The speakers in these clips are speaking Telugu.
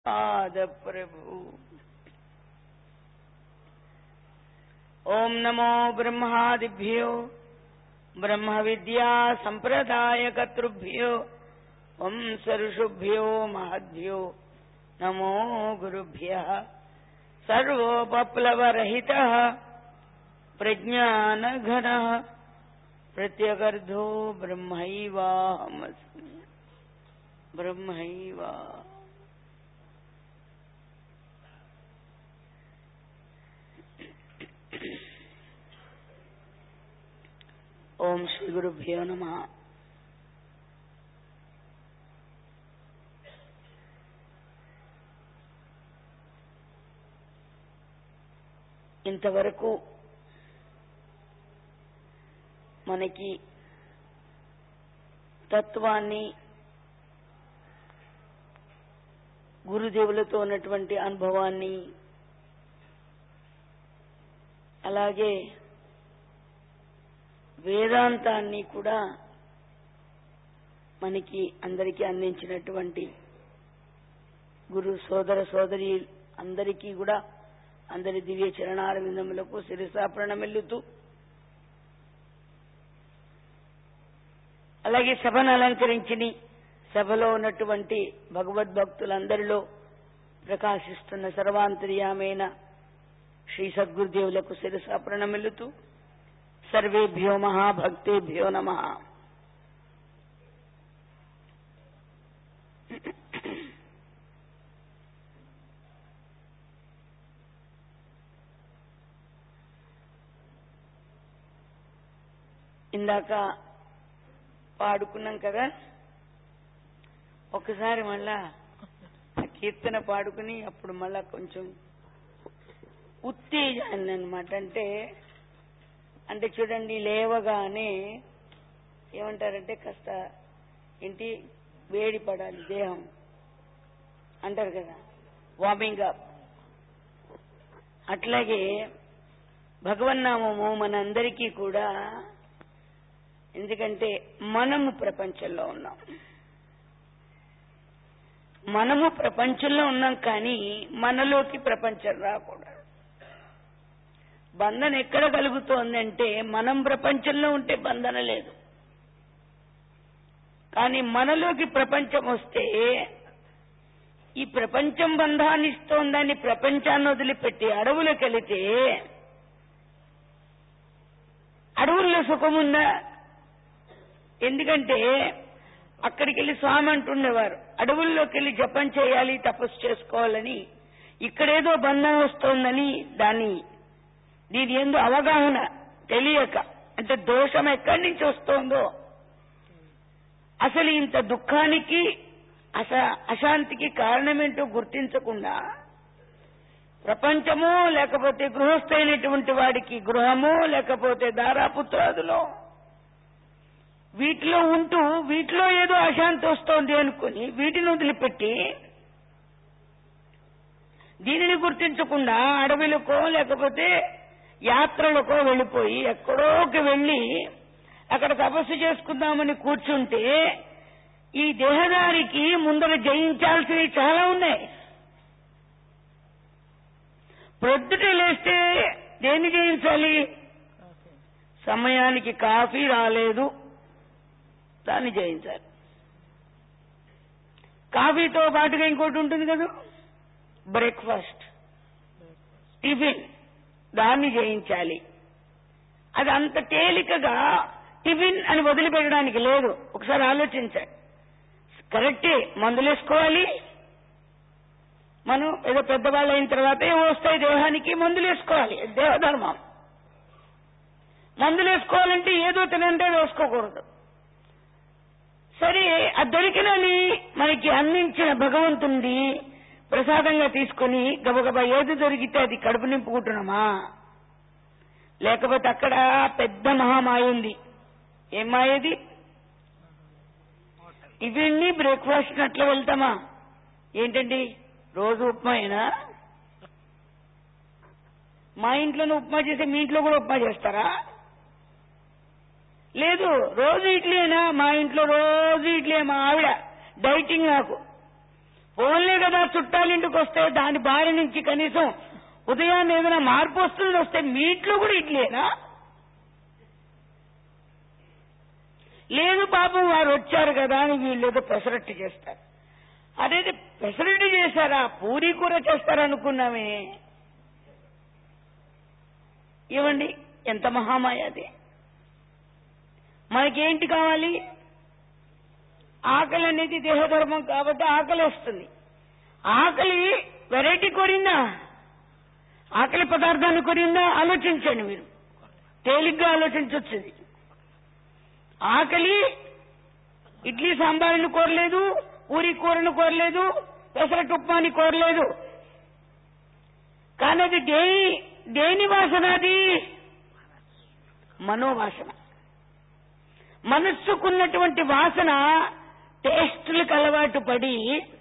आद प्रभु ओम नमो ब्रह्मादिभ्यो ब्रह्म विद्या संप्रदाय कतृभ्यो वंसऋषुभ्यो महद्भ्यो नमो गुरुभ्यः सर्वोपप्लवरहितः प्रज्ञानघनः प्रत्यगर्धो ब्रह्मैवाहमस्मि ब्रह्मैवा ఓం శ్రీ గురుభ్యో నమ ఇంతవరకు మనకి తత్వాన్ని గురుదేవులతో ఉన్నటువంటి అనుభవాన్ని అలాగే వేదాంతాన్ని కూడా మనకి అందరికీ అందించినటువంటి గురు సోదర సోదరి అందరికీ కూడా అందరి దివ్య చరణాల విందములకు శిరసా ప్రణమిల్లుతూ అలాగే సభను అలంకరించిని సభలో ఉన్నటువంటి భగవద్భక్తులందరిలో ప్రకాశిస్తున్న సర్వాంతర్యామైన శ్రీ సద్గురుదేవులకు శిరసా ప్రణమిల్లుతూ సర్వేభ్యో మహాభక్తేభ్యో నమ ఇందాక పాడుకున్నాం కదా ఒకసారి మళ్ళా ఆ కీర్తన పాడుకుని అప్పుడు మళ్ళా కొంచెం ఉత్తేజాన్ని అనమాట అంటే అంటే చూడండి లేవగానే ఏమంటారంటే కాస్త ఏంటి వేడి పడాలి దేహం అంటారు కదా వార్మింగ్ అప్ అట్లాగే భగవన్నామము మనందరికీ కూడా ఎందుకంటే మనము ప్రపంచంలో ఉన్నాం మనము ప్రపంచంలో ఉన్నాం కానీ మనలోకి ప్రపంచం రాకూడదు బంధన ఎక్కడ కలుగుతోందంటే మనం ప్రపంచంలో ఉంటే బంధన లేదు కానీ మనలోకి ప్రపంచం వస్తే ఈ ప్రపంచం బంధాన్ని ఇస్తోందని ప్రపంచాన్ని వదిలిపెట్టి అడవులకు వెళితే అడవుల్లో సుఖముందా ఎందుకంటే అక్కడికి వెళ్ళి స్వామి అంటుండేవారు అడవుల్లోకి వెళ్ళి జపం చేయాలి తపస్సు చేసుకోవాలని ఇక్కడేదో బంధం వస్తోందని దాన్ని దీని ఎందు అవగాహన తెలియక అంటే దోషం ఎక్కడి నుంచి వస్తోందో అసలు ఇంత దుఃఖానికి అస అశాంతికి కారణమేంటో గుర్తించకుండా ప్రపంచమో లేకపోతే గృహస్థైనటువంటి వాడికి గృహమో లేకపోతే దారాపుత్రాదులో వీటిలో ఉంటూ వీటిలో ఏదో అశాంతి వస్తోంది అనుకుని వీటిని వదిలిపెట్టి దీనిని గుర్తించకుండా అడవులకో లేకపోతే యాత్రలకో వెళ్ళిపోయి ఎక్కడోకి వెళ్ళి అక్కడ తపస్సు చేసుకుందామని కూర్చుంటే ఈ దేహదారికి ముందర జయించాల్సినవి చాలా ఉన్నాయి ప్రొద్దుట లేస్తే దేన్ని జయించాలి సమయానికి కాఫీ రాలేదు దాన్ని జయించాలి కాఫీతో పాటుగా ఇంకోటి ఉంటుంది కదా బ్రేక్ఫాస్ట్ టిఫిన్ దాన్ని జయించాలి అది అంత తేలికగా టిఫిన్ అని వదిలిపెట్టడానికి లేదు ఒకసారి ఆలోచించండి కరెక్టే మందులేసుకోవాలి మనం ఏదో పెద్దవాళ్ళు అయిన తర్వాత ఏమో వస్తాయి దేహానికి మందులు వేసుకోవాలి దేహధర్మం మందులు వేసుకోవాలంటే ఏదో తినంటే వేసుకోకూడదు సరే ఆ దొరికినని మనకి అందించిన భగవంతుడి ప్రసాదంగా తీసుకుని గబగబా ఏది దొరికితే అది కడుపు నింపుకుంటున్నామా లేకపోతే అక్కడ పెద్ద మహామాయ ఉంది ఏం మాయది ఇవన్నీ బ్రేక్ఫాస్ట్ అట్లా వెళ్తామా ఏంటండి రోజు ఉప్మాయేనా మా ఇంట్లోనే ఉప్మా చేస్తే మీ ఇంట్లో కూడా ఉప్మా చేస్తారా లేదు రోజు ఇడ్లీనా మా ఇంట్లో రోజు ఇడ్లీ మా ఆవిడ డైటింగ్ నాకు పోన్లే కదా చుట్టాలింటికి వస్తే దాని బారి నుంచి కనీసం ఉదయాన్నే ఏదైనా మార్పు వస్తుంది వస్తే మీ ఇంట్లో కూడా ఇడ్లీనా లేదు పాపం వారు వచ్చారు కదా అని వీళ్ళు ఏదో పెసరట్టు చేస్తారు అదేది పెసరట్టు చేశారా పూరీ కూర చేస్తారనుకున్నామే ఇవ్వండి ఎంత మహామాయ అది మనకేంటి కావాలి ఆకలి అనేది దేహధర్మం కాబట్టి ఆకలి వస్తుంది ఆకలి వెరైటీ కోరిందా ఆకలి పదార్థాన్ని కోరిందా ఆలోచించండి మీరు తేలిగ్గా ఆలోచించవచ్చు ఇది ఆకలి ఇడ్లీ సాంబార్ని కోరలేదు పూరి కూరను కోరలేదు పెసరట్టు ఉప్మాని కోరలేదు కానీ అది దేని దేని వాసన అది మనోవాసన మనస్సుకున్నటువంటి వాసన టేస్టులకు అలవాటు పడి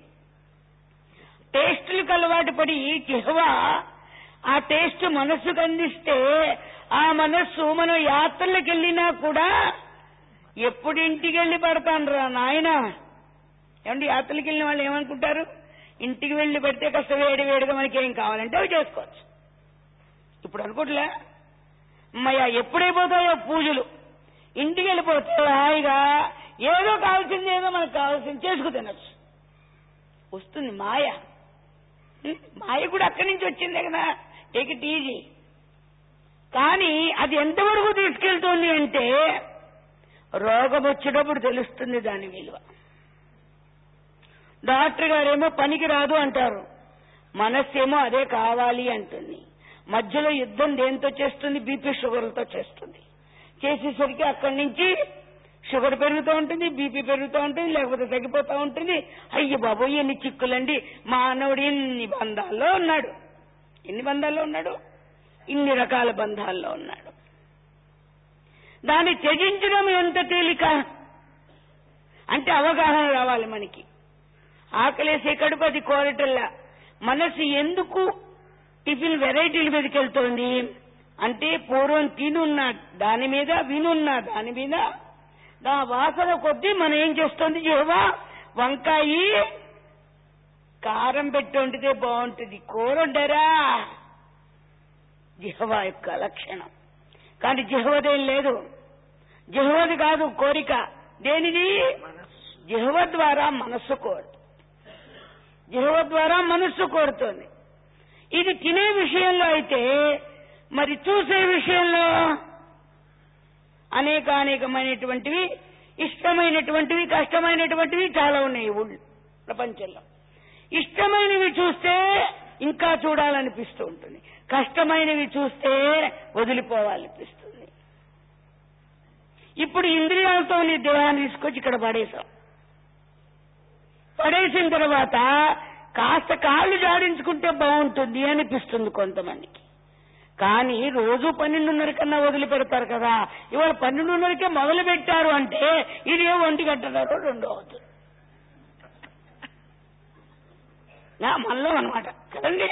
టేస్టులకు అలవాటు పడి జిహ్వ ఆ టేస్ట్ మనస్సుకు అందిస్తే ఆ మనస్సు మనం యాత్రలకు వెళ్ళినా కూడా ఎప్పుడు ఇంటికి వెళ్ళి పడతాను రా నాయన ఏమంటే యాత్రలకు వెళ్ళిన వాళ్ళు ఏమనుకుంటారు ఇంటికి వెళ్ళి పెడితే కాస్త వేడి వేడిగా మనకి ఏం కావాలంటే అవి చేసుకోవచ్చు ఇప్పుడు అనుకోట్లే అమ్మయ్య ఎప్పుడైపోతాయో పూజలు ఇంటికి వెళ్ళిపోతే హాయిగా ఏదో కావాల్సింది ఏదో మనకు కావాల్సింది చేసుకు తినచ్చు వస్తుంది మాయ ఉం? మాయ కూడా అక్కడి నుంచి వచ్చిందే కదా టేక్ ఇట్ ఈజీ కానీ అది ఎంతవరకు తీసుకెళ్తోంది అంటే రోగం వచ్చేటప్పుడు తెలుస్తుంది దాని విలువ డాక్టర్ గారేమో పనికి రాదు అంటారు మనస్సేమో అదే కావాలి అంటుంది మధ్యలో యుద్ధం దేంతో చేస్తుంది బీపీ షుగర్లతో చేస్తుంది చేసేసరికి అక్కడి నుంచి షుగర్ పెరుగుతూ ఉంటుంది బీపీ పెరుగుతూ ఉంటుంది లేకపోతే తగ్గిపోతూ ఉంటుంది అయ్య బాబోయ్ ఎన్ని చిక్కులండి మానవుడు ఎన్ని బంధాల్లో ఉన్నాడు ఎన్ని బంధాల్లో ఉన్నాడు ఇన్ని రకాల బంధాల్లో ఉన్నాడు దాన్ని త్యజించడం ఎంత తేలిక అంటే అవగాహన రావాలి మనకి ఆకలేసే కడుపు అది కోరటల్లా మనసు ఎందుకు టిఫిన్ వెరైటీల మీదకి వెళ్తోంది అంటే పూర్వం తినున్న దాని మీద వినున్న దాని మీద దా వాసన కొద్దీ మనం ఏం చేస్తుంది జీవా వంకాయి కారం పెట్టి వండితే బాగుంటుంది కూర వండరా జిహ్వ యొక్క లక్షణం కానీ జిహ్వదేం లేదు జిహ్వది కాదు కోరిక దేనిది జిహ్వ ద్వారా మనస్సు కోరు జిహ్వ ద్వారా మనస్సు కోరుతోంది ఇది తినే విషయంలో అయితే మరి చూసే విషయంలో అనేక అనేకమైనటువంటివి ఇష్టమైనటువంటివి కష్టమైనటువంటివి చాలా ఉన్నాయి ఊళ్ళు ప్రపంచంలో ఇష్టమైనవి చూస్తే ఇంకా చూడాలనిపిస్తూ ఉంటుంది కష్టమైనవి చూస్తే వదిలిపోవాలనిపిస్తుంది ఇప్పుడు ఇంద్రియాలతో నీ దేహాన్ని తీసుకొచ్చి ఇక్కడ పడేశాం పడేసిన తర్వాత కాస్త కాళ్ళు జాడించుకుంటే బాగుంటుంది అనిపిస్తుంది కొంతమందికి కానీ రోజు పన్నెండున్నర కన్నా వదిలిపెడతారు కదా ఇవాళ పన్నెండున్నరకే మొదలు పెట్టారు అంటే ఇది ఏ ఒంటి గంటన్నర రెండో అవుతుంది నా మనలో అనమాట కదండి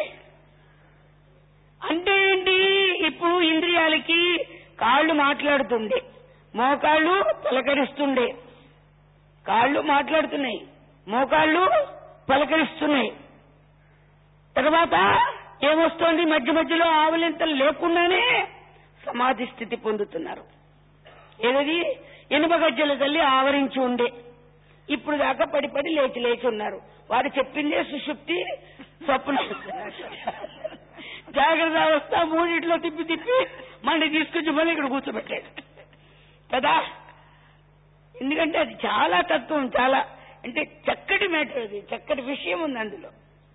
అంటే ఏంటి ఇప్పుడు ఇంద్రియాలకి కాళ్ళు మాట్లాడుతుండే మోకాళ్ళు పలకరిస్తుండే కాళ్ళు మాట్లాడుతున్నాయి మోకాళ్ళు పలకరిస్తున్నాయి తర్వాత ఏమొస్తోంది మధ్య మధ్యలో ఆవులింతలు లేకుండానే సమాధి స్థితి పొందుతున్నారు ఏదది ఎనుమ గజ్జల తల్లి ఆవరించి ఉండే ఇప్పుడు దాకా పడి పడి లేచి లేచి ఉన్నారు వారు చెప్పిందే సుషుప్తి స్వప్న జాగ్రత్త అవస్థ మూడిట్లో తిప్పి తిప్పి మళ్ళీ తీసుకొచ్చి మళ్ళీ ఇక్కడ కూర్చోబెట్టాడు కదా ఎందుకంటే అది చాలా తత్వం చాలా అంటే చక్కటి మ్యాటర్ అది చక్కటి విషయం ఉంది అందులో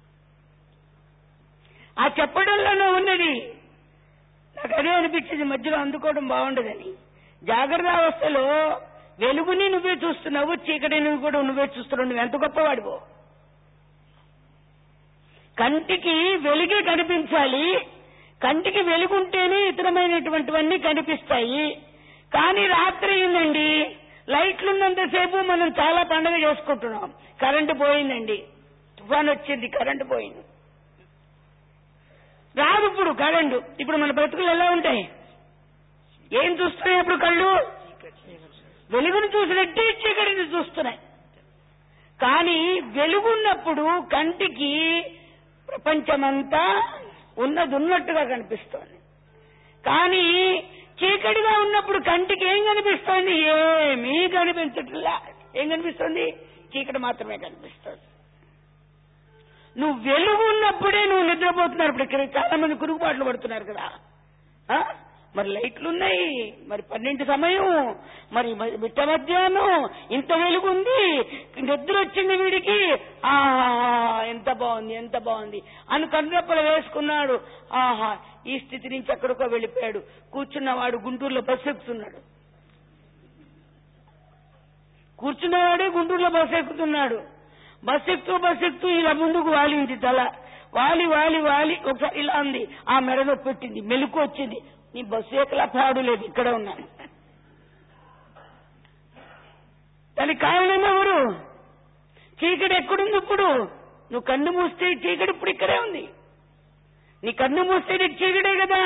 ఆ చెప్పడంలోనే ఉన్నది నాకు అదే అనిపించింది మధ్యలో అందుకోవడం బాగుండదని జాగ్రత్త అవస్థలో వెలుగుని నువ్వే చూస్తున్నావు చీకటిని కూడా నువ్వే చూస్తున్నావు నువ్వు ఎంత గొప్పవాడివో కంటికి వెలుగే కనిపించాలి కంటికి వెలుగుంటేనే ఇతరమైనటువంటివన్నీ కనిపిస్తాయి కానీ రాత్రి అయిందండి లైట్లున్నంతసేపు మనం చాలా పండుగ చేసుకుంటున్నాం కరెంటు పోయిందండి తుఫాన్ వచ్చింది కరెంటు పోయింది రాదు ఇప్పుడు కరెంటు ఇప్పుడు మన బ్రతుకులు ఎలా ఉంటాయి ఏం చూస్తున్నాయి అప్పుడు కళ్ళు వెలుగును చూసినట్టే చీకటిని చూస్తున్నాయి కానీ వెలుగున్నప్పుడు కంటికి ప్రపంచమంతా ఉన్నది ఉన్నట్టుగా కనిపిస్తోంది కానీ చీకటిగా ఉన్నప్పుడు కంటికి ఏం కనిపిస్తోంది ఏమీ కనిపించట్లా ఏం కనిపిస్తుంది చీకటి మాత్రమే కనిపిస్తుంది నువ్వు వెలుగు ఉన్నప్పుడే నువ్వు నిద్రపోతున్నారు ఇప్పుడు ఇక్కడ చాలా మంది కురుగుబాట్లు పడుతున్నారు కదా ఆ? మరి లైట్లు ఉన్నాయి మరి పన్నెండు సమయం మరి మ- మిట్ట మధ్యాహ్నం ఇంత వెలుగు ఉంది నిద్ర వచ్చింది వీడికి ఆ ఎంత బాగుంది ఎంత బాగుంది అని కన్నురెప్పలు వేసుకున్నాడు ఆహా ఈ స్థితి నుంచి ఎక్కడికో వెళ్ళిపోయాడు కూర్చున్నవాడు గుంటూరులో బస్సు ఎక్కుతున్నాడు కూర్చున్నవాడే గుంటూరులో బస్సు ఎక్కుతున్నాడు బస్సు ఎక్కుతూ బస్సు ఎక్కుతూ ఇలా ముందుకు వాలింది తల వాలి వాలి వాలి ఒకసారి ఇలా ఉంది ఆ మెడ నొప్పి పెట్టింది మెలకు వచ్చింది నీ బస్సు ఎక్కలా పాడు లేదు ఇక్కడే ఉన్నాను దానికి కారణం ఎవరు చీకటి ఎక్కడుంది ఇప్పుడు నువ్వు కన్ను మూస్తే చీకటి ఇప్పుడు ఇక్కడే ఉంది నీ కన్ను మూస్తే నీకు చీకటే కదా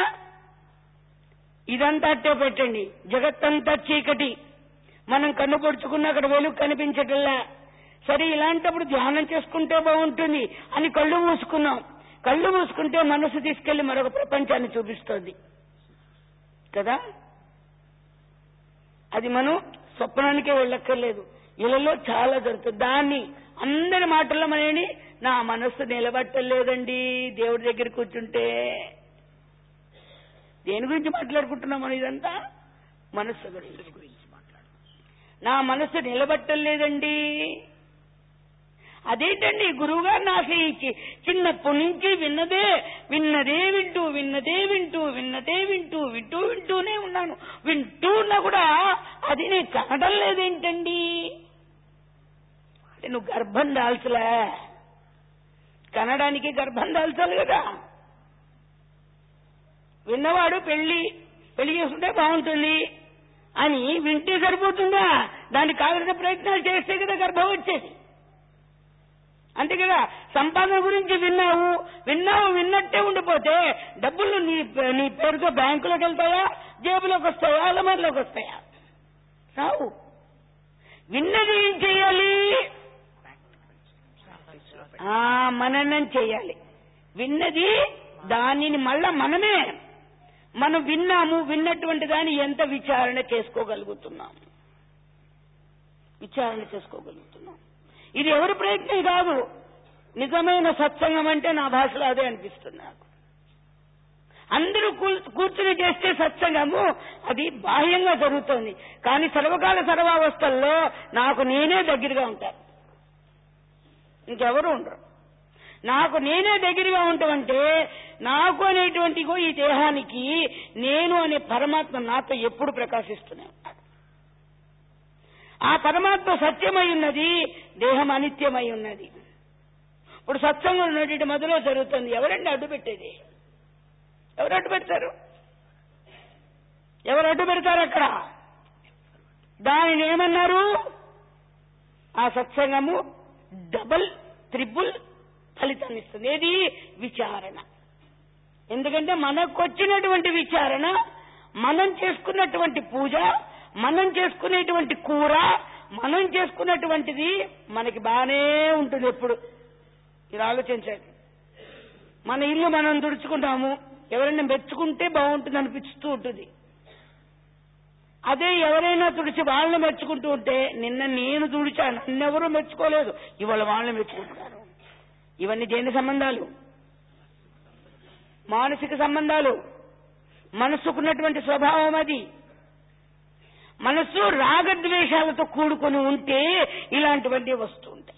ఇదంతా అట్టే పెట్టండి జగత్తంతా చీకటి మనం కన్ను పొడుచుకున్న అక్కడ వెలుగు కనిపించటల్లా సరే ఇలాంటప్పుడు ధ్యానం చేసుకుంటే బాగుంటుంది అని కళ్ళు మూసుకున్నాం కళ్ళు మూసుకుంటే మనసు తీసుకెళ్లి మరొక ప్రపంచాన్ని చూపిస్తోంది కదా అది మనం స్వప్నానికే వెళ్ళక్కర్లేదు ఇళ్ళలో చాలా జరుగుతుంది దాన్ని అందరి మాటల్లో మనని నా మనస్సు నిలబట్టలేదండి దేవుడి దగ్గర కూర్చుంటే దేని గురించి మాట్లాడుకుంటున్నాం మనం ఇదంతా మనస్సు గురించి గురించి మాట్లాడు నా మనస్సు నిలబట్టలేదండి అదేంటండి గురువుగారిని ఆశ్రయించి చిన్నప్పటి నుంచి విన్నదే విన్నదే వింటూ విన్నదే వింటూ విన్నదే వింటూ వింటూ వింటూనే ఉన్నాను వింటూ ఉన్నా కూడా అది నేను కనడం లేదేంటండి అంటే నువ్వు గర్భం దాల్చలే కనడానికి గర్భం దాల్చాలి కదా విన్నవాడు పెళ్లి పెళ్లి చేసుకుంటే బాగుంటుంది అని వింటే సరిపోతుందా దానికి కావలసిన ప్రయత్నాలు చేస్తే కదా గర్భం వచ్చేది అంతే కదా సంపాదన గురించి విన్నావు విన్నావు విన్నట్టే ఉండిపోతే డబ్బులు నీ నీ పేరుతో బ్యాంకులోకి వెళ్తాయా జేబులోకి వస్తాయా అలమరిలోకి వస్తాయా రావు విన్నది ఏం చేయాలి ఆ మననం చేయాలి విన్నది దానిని మళ్ళా మనమే మనం విన్నాము విన్నటువంటి దాన్ని ఎంత విచారణ చేసుకోగలుగుతున్నాం విచారణ చేసుకోగలుగుతున్నాం ఇది ఎవరి ప్రయత్నం కాదు నిజమైన సత్సంగం అంటే నా భాషలో అదే అనిపిస్తుంది నాకు అందరూ కూల్- కూర్చుని చేస్తే సత్సంగము అది బాహ్యంగా జరుగుతోంది కానీ సర్వకాల సర్వావస్థల్లో నాకు నేనే దగ్గరగా ఉంటాను ఇంకెవరు ఉండరు నాకు నేనే దగ్గరగా ఉంటామంటే నాకు అనేటువంటి ఇగో ఈ దేహానికి నేను అనే పరమాత్మ నాతో ఎప్పుడు ప్రకాశిస్తూనే ఉన్నాడు ఆ పరమాత్మ సత్యమై ఉన్నది దేహం అనిత్యమై ఉన్నది ఇప్పుడు సత్సంగం ఉన్నటువంటి మొదలో జరుగుతుంది ఎవరండి అడ్డు పెట్టేది ఎవరు అడ్డు పెడతారు ఎవరు అడ్డు పెడతారు అక్కడ దానిని ఏమన్నారు ఆ సత్సంగము డబల్ త్రిబుల్ ఫలితాన్ని ఇస్తుంది ఏది విచారణ ఎందుకంటే మనకు వచ్చినటువంటి విచారణ మనం చేసుకున్నటువంటి పూజ మనం చేసుకునేటువంటి కూర మనం చేసుకున్నటువంటిది మనకి బాగానే ఉంటుంది ఎప్పుడు ఇది ఆలోచించండి మన ఇల్లు మనం తుడుచుకుంటాము ఎవరైనా మెచ్చుకుంటే బాగుంటుంది అనిపిస్తూ ఉంటుంది అదే ఎవరైనా తుడిచి వాళ్ళని మెచ్చుకుంటూ ఉంటే నిన్న నేను తుడిచాను నన్నెవరూ మెచ్చుకోలేదు ఇవాళ వాళ్ళని మెచ్చుకుంటున్నారు ఇవన్నీ దేని సంబంధాలు మానసిక సంబంధాలు మనస్సుకున్నటువంటి స్వభావం అది మనస్సు రాగద్వేషాలతో కూడుకొని ఉంటే ఇలాంటివన్నీ వస్తూ ఉంటాయి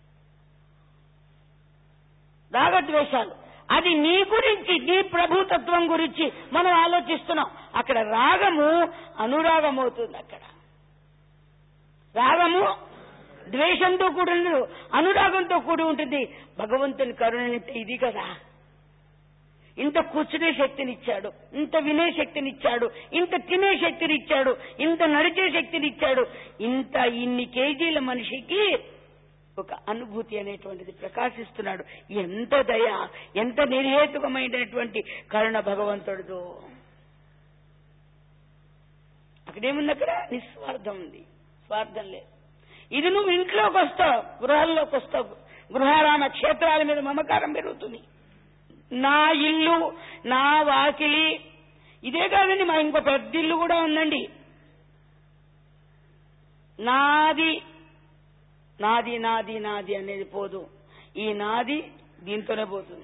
రాగద్వేషాలు అది నీ గురించి నీ ప్రభుతత్వం గురించి మనం ఆలోచిస్తున్నాం అక్కడ రాగము అనురాగం అవుతుంది అక్కడ రాగము ద్వేషంతో కూడి ఉండదు అనురాగంతో కూడి ఉంటుంది భగవంతుని కరుణ అంటే ఇది కదా ఇంత కూర్చునే శక్తినిచ్చాడు ఇంత వినే శక్తినిచ్చాడు ఇంత తినే శక్తినిచ్చాడు ఇంత నడిచే శక్తినిచ్చాడు ఇంత ఇన్ని కేజీల మనిషికి ఒక అనుభూతి అనేటువంటిది ప్రకాశిస్తున్నాడు ఎంత దయ ఎంత నిర్హేతుకమైనటువంటి కరుణ భగవంతుడిదో అక్కడేముంది అక్కడ నిస్వార్థం ఉంది స్వార్థం లేదు ఇది నువ్వు ఇంట్లోకి వస్తావు గృహాల్లోకి వస్తావు గృహారామ క్షేత్రాల మీద మమకారం పెరుగుతుంది నా ఇల్లు నా వాకిలి ఇదే కాదండి మా ఇంకో పెద్ద ఇల్లు కూడా ఉందండి నాది నాది నాది నాది అనేది పోదు ఈ నాది దీంతోనే పోతుంది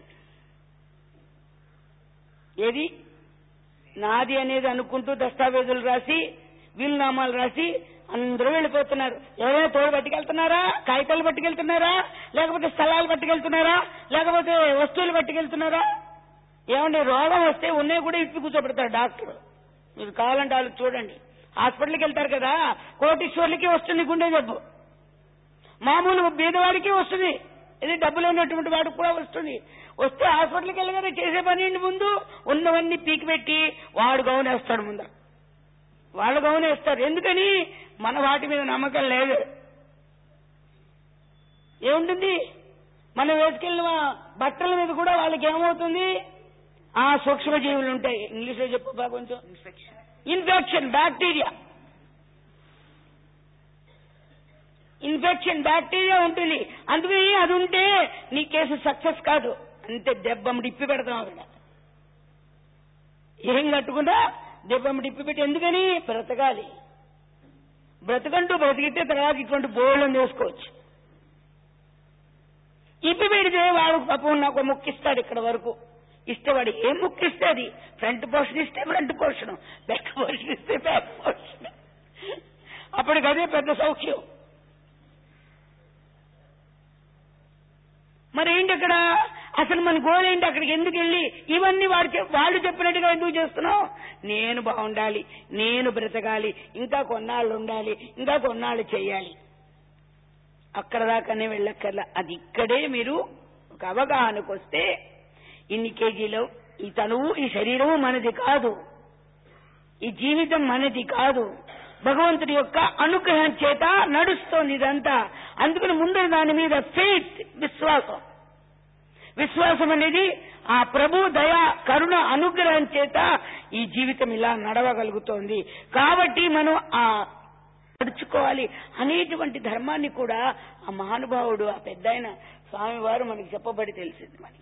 ఏది నాది అనేది అనుకుంటూ దస్తావేజులు రాసి వీలునామాలు రాసి అందరూ వెళ్ళిపోతున్నారు ఎవరైనా తోడు పట్టుకెళ్తున్నారా కాగితాలు పట్టుకెళ్తున్నారా లేకపోతే స్థలాలు పట్టుకెళ్తున్నారా లేకపోతే వస్తువులు పట్టుకెళ్తున్నారా ఏమండి రోగం వస్తే ఉన్నాయి కూడా ఇప్పి కూర్చోబెడతారు డాక్టర్ మీరు కావాలంటే వాళ్ళు చూడండి హాస్పిటల్కి వెళ్తారు కదా కోటీశ్వర్లకి వస్తుంది గుండె జబ్బు మామూలు బీదవాడికి వస్తుంది ఇది డబ్బు లేనటువంటి వాడికి కూడా వస్తుంది వస్తే హాస్పిటల్కి వెళ్ళగానే చేసే పని ఏంటి ముందు ఉన్నవన్నీ పీకి పెట్టి వాడు గౌనేస్తాడు ముందర వాళ్ళు గౌనేస్తారు ఎందుకని మన వాటి మీద నమ్మకం లేదు ఏముంటుంది మనం వేసుకెళ్ళిన బట్టల మీద కూడా వాళ్ళకి ఏమవుతుంది ఆ సూక్ష్మజీవులు ఉంటాయి ఇంగ్లీష్లో చెప్పు బా కొంచెం ఇన్ఫెక్షన్ బ్యాక్టీరియా ఇన్ఫెక్షన్ బ్యాక్టీరియా ఉంటుంది అందుకని అది ఉంటే నీ కేసు సక్సెస్ కాదు అంతే దెబ్బం డిప్పి పెడతాం అక్కడ ఏం కట్టుకుంటా దెబ్బం డిప్పి పెట్టి ఎందుకని బ్రతకాలి బ్రతకంటూ బ్రతికితే తర్వాత ఇటువంటి బోళ్ళని వేసుకోవచ్చు ఇప్పి పెడితే వాడు పాపం నాకు ముక్కిస్తాడు ఇక్కడ వరకు ఇస్తే వాడు ఏం ముక్కిస్తే అది ఫ్రంట్ పోర్షన్ ఇస్తే ఫ్రంట్ పోర్షన్ బ్యాక్ పోర్షన్ ఇస్తే బ్యాక్ పోర్షన్ అప్పటికదే పెద్ద సౌఖ్యం మరి ఏంటి అక్కడ అసలు మన గోల్ ఏంటి అక్కడికి ఎందుకు వెళ్ళి ఇవన్నీ వాడు చెప్- వాళ్ళు చెప్పినట్టుగా ఎందుకు చేస్తున్నావు నేను బాగుండాలి నేను బ్రతకాలి ఇంకా కొన్నాళ్ళు ఉండాలి ఇంకా కొన్నాళ్ళు చేయాలి అక్కడ దాకానే వెళ్ళక్కర్లా అది ఇక్కడే మీరు ఒక అవగాహనకు వస్తే ఇన్ని కేజీలు ఈ తనువు ఈ శరీరము మనది కాదు ఈ జీవితం మనది కాదు భగవంతుడి యొక్క అనుగ్రహం చేత నడుస్తోంది ఇదంతా అందుకని ముందు దాని మీద ఫెయిత్ విశ్వాసం విశ్వాసం అనేది ఆ ప్రభు దయ కరుణ అనుగ్రహం చేత ఈ జీవితం ఇలా నడవగలుగుతోంది కాబట్టి మనం ఆ నడుచుకోవాలి అనేటువంటి ధర్మాన్ని కూడా ఆ మహానుభావుడు ఆ పెద్దాయన స్వామివారు మనకి చెప్పబడి తెలిసింది మనకి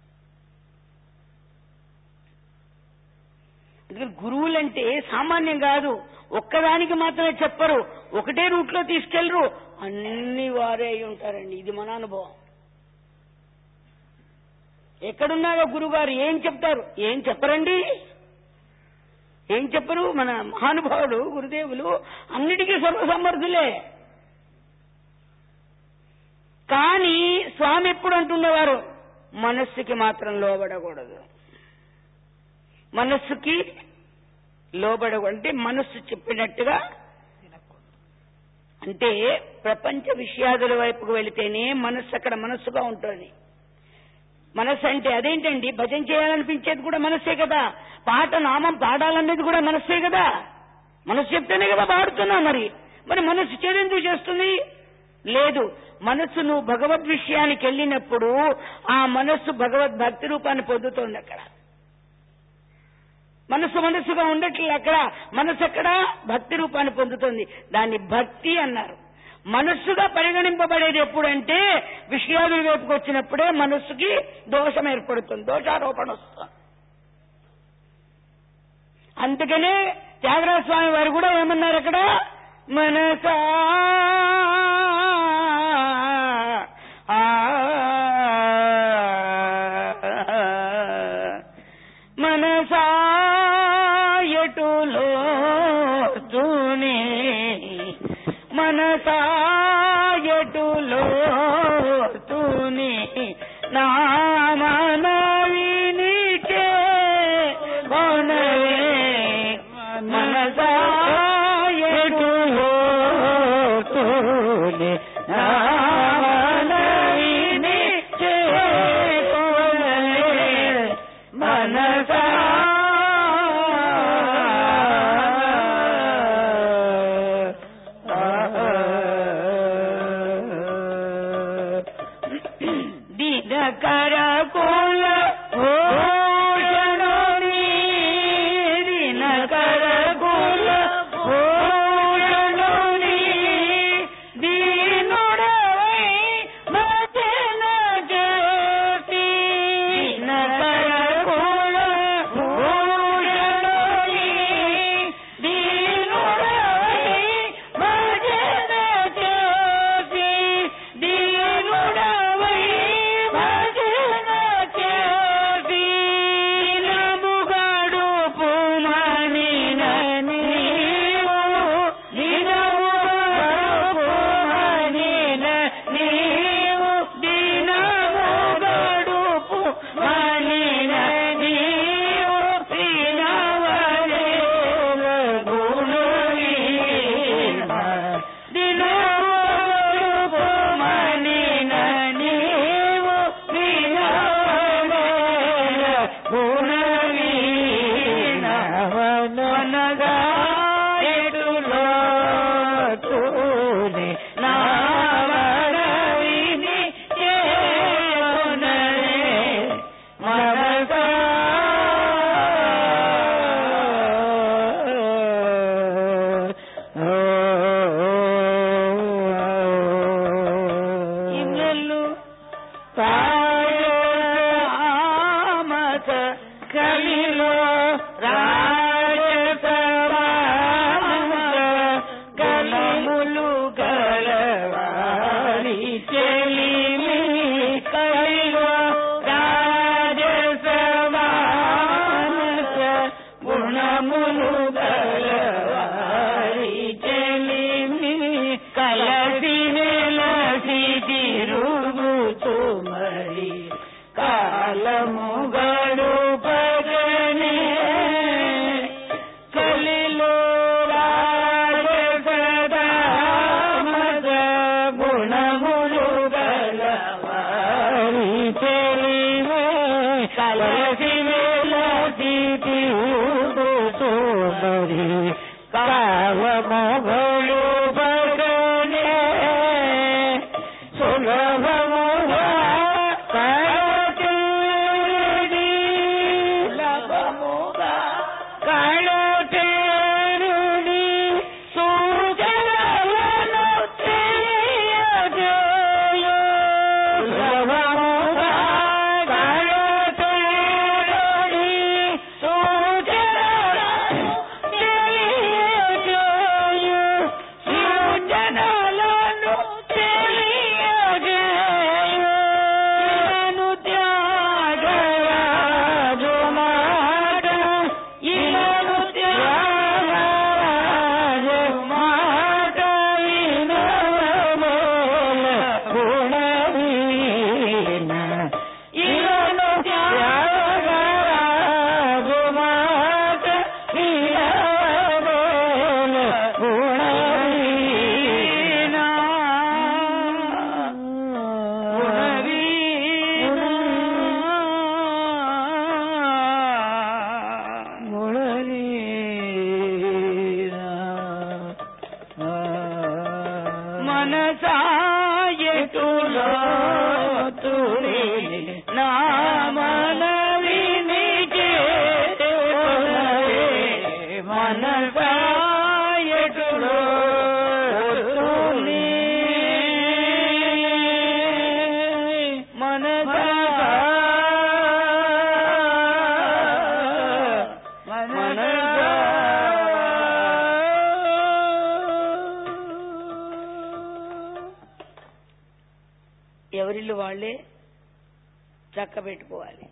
అందుకని గురువులంటే సామాన్యం కాదు ఒక్కదానికి మాత్రమే చెప్పరు ఒకటే రూట్ లో తీసుకెళ్లరు అన్ని వారే అయి ఉంటారండి ఇది మన అనుభవం ఎక్కడున్నారో గురుగారు ఏం చెప్తారు ఏం చెప్పరండి ఏం చెప్పరు మన మహానుభావులు గురుదేవులు అన్నిటికీ సర్వసమర్థులే కానీ స్వామి ఎప్పుడు అంటుండేవారు మనస్సుకి మాత్రం లోబడకూడదు మనస్సుకి లోబడకు అంటే మనస్సు చెప్పినట్టుగా అంటే ప్రపంచ విషయాదుల వైపుకు వెళితేనే మనస్సు అక్కడ మనస్సుగా ఉంటుంది మనస్సు అంటే అదేంటండి భజన చేయాలనిపించేది కూడా మనస్సే కదా పాట నామం పాడాలనేది కూడా మనస్సే కదా మనస్సు చెప్తేనే కదా పాడుతున్నా మరి మరి మనస్సు చేదెందుకు చేస్తుంది లేదు మనస్సు నువ్వు భగవద్ విషయానికి వెళ్ళినప్పుడు ఆ మనస్సు భగవద్ భక్తి రూపాన్ని పొందుతోంది అక్కడ మనస్సు మనస్సుగా ఉండట్లేదు అక్కడ మనస్సు అక్కడ భక్తి రూపాన్ని పొందుతుంది దాన్ని భక్తి అన్నారు మనస్సుగా పరిగణింపబడేది ఎప్పుడంటే విషయాదుల వైపుకి వచ్చినప్పుడే మనస్సుకి దోషం ఏర్పడుతుంది దోషారోపణ వస్తుంది అందుకనే త్యాగరాజ స్వామి వారు కూడా ఏమన్నారు అక్కడ మనసా ఆ, మనసా ఎటులో తూనే మనసా ఎటులో తూనే నా మనవినికే కొనవే మనసా ఎటులో తూనే కలిలో రాజసమానస గలములు గలవారి చెలిమి కలిలో రాజసమానస గుణములు గలవారి చెలిమి కలసి వెలసి తిరుగుతూ మరి కాలము గడుపగనే కలిలో రాజసదామద గుణములు గలవారి తెలివే కలసి వెలసి తిరుగుతూ మరి కాలము గడుపగనే సులభముగా కళటేరి సులభముగా కళటేరుని సూచనలను తెలియజేయు సులభముగా కళటేరుని సూచనలను తెలియజేయు సూచనలను తెలియజేయు ఇలను త్యాగరాజు మాట ఇలను త్యాగరాజు మాట వినవమోల గుణవీన ఇలను త్యాగరాజు మాట వినవమోల గుణవీన మనసాయతులో తురి నా మనవిని మనసాయతులో తురి మనసా ఎవరిల్లు వాళ్ళే చక్క పెట్టుకోవాలి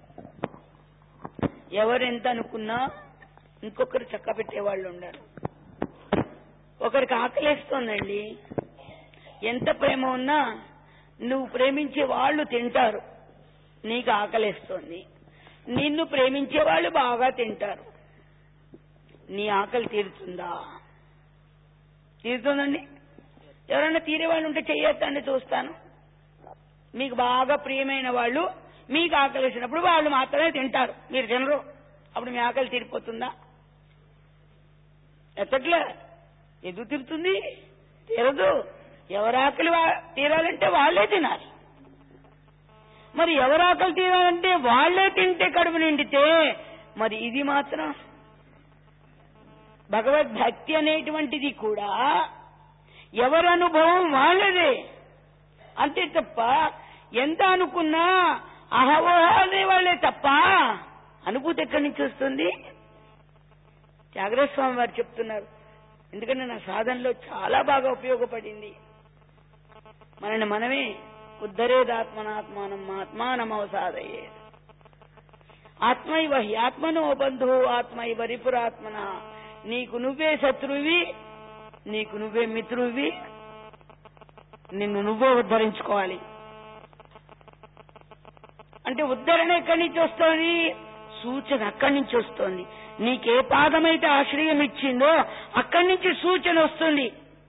ఎవరెంత అనుకున్నా ఇంకొకరు చక్క పెట్టేవాళ్ళు ఉండరు ఒకరికి ఆకలేస్తోందండి ఎంత ప్రేమ ఉన్నా నువ్వు ప్రేమించే వాళ్ళు తింటారు నీకు ఆకలేస్తోంది నిన్ను ప్రేమించే వాళ్ళు బాగా తింటారు నీ ఆకలి తీరుతుందా తీరుతుందండి ఎవరైనా తీరే వాళ్ళు ఉంటే చెయ్యొద్దండి చూస్తాను మీకు బాగా ప్రియమైన వాళ్ళు మీకు ఆకలిసినప్పుడు వాళ్ళు మాత్రమే తింటారు మీరు తినరు అప్పుడు మీ ఆకలి తీరిపోతుందా ఎత్తట్లే ఎందుకు తీరుతుంది తీరదు ఎవరి ఆకలి వా- తీరాలంటే వాళ్ళే తినాలి మరి ఎవరి ఆకలి తీరాలంటే వాళ్ళే తింటే కడుపు నిండితే మరి ఇది మాత్రం భగవద్భక్తి అనేటువంటిది కూడా ఎవరి అనుభవం వాళ్ళదే అంతే తప్ప ఎంత అనుకున్నా అహవోహ అనేవాళ్లే తప్ప అనుభూతి ఎక్కడి నుంచి వస్తుంది జాగ్రత్త స్వామి వారు చెప్తున్నారు ఎందుకంటే నా సాధనలో చాలా బాగా ఉపయోగపడింది మనని మనమే ఉద్ధరేదాత్మనాత్మానం ఆత్మానమవసాదయ్యే ఆత్మైవ హి ఆత్మనో బంధు ఆత్మైవ రిపురాత్మన నీకు నువ్వే శత్రువి నీకు నువ్వే మిత్రువి నిన్ను నువ్వే ఉద్ధరించుకోవాలి అంటే ఉద్ధరణ ఎక్కడి నుంచి వస్తోంది సూచన అక్కడి నుంచి వస్తోంది నీకే పాదమైతే ఆశ్రయం ఇచ్చిందో అక్కడి నుంచి సూచన వస్తుంది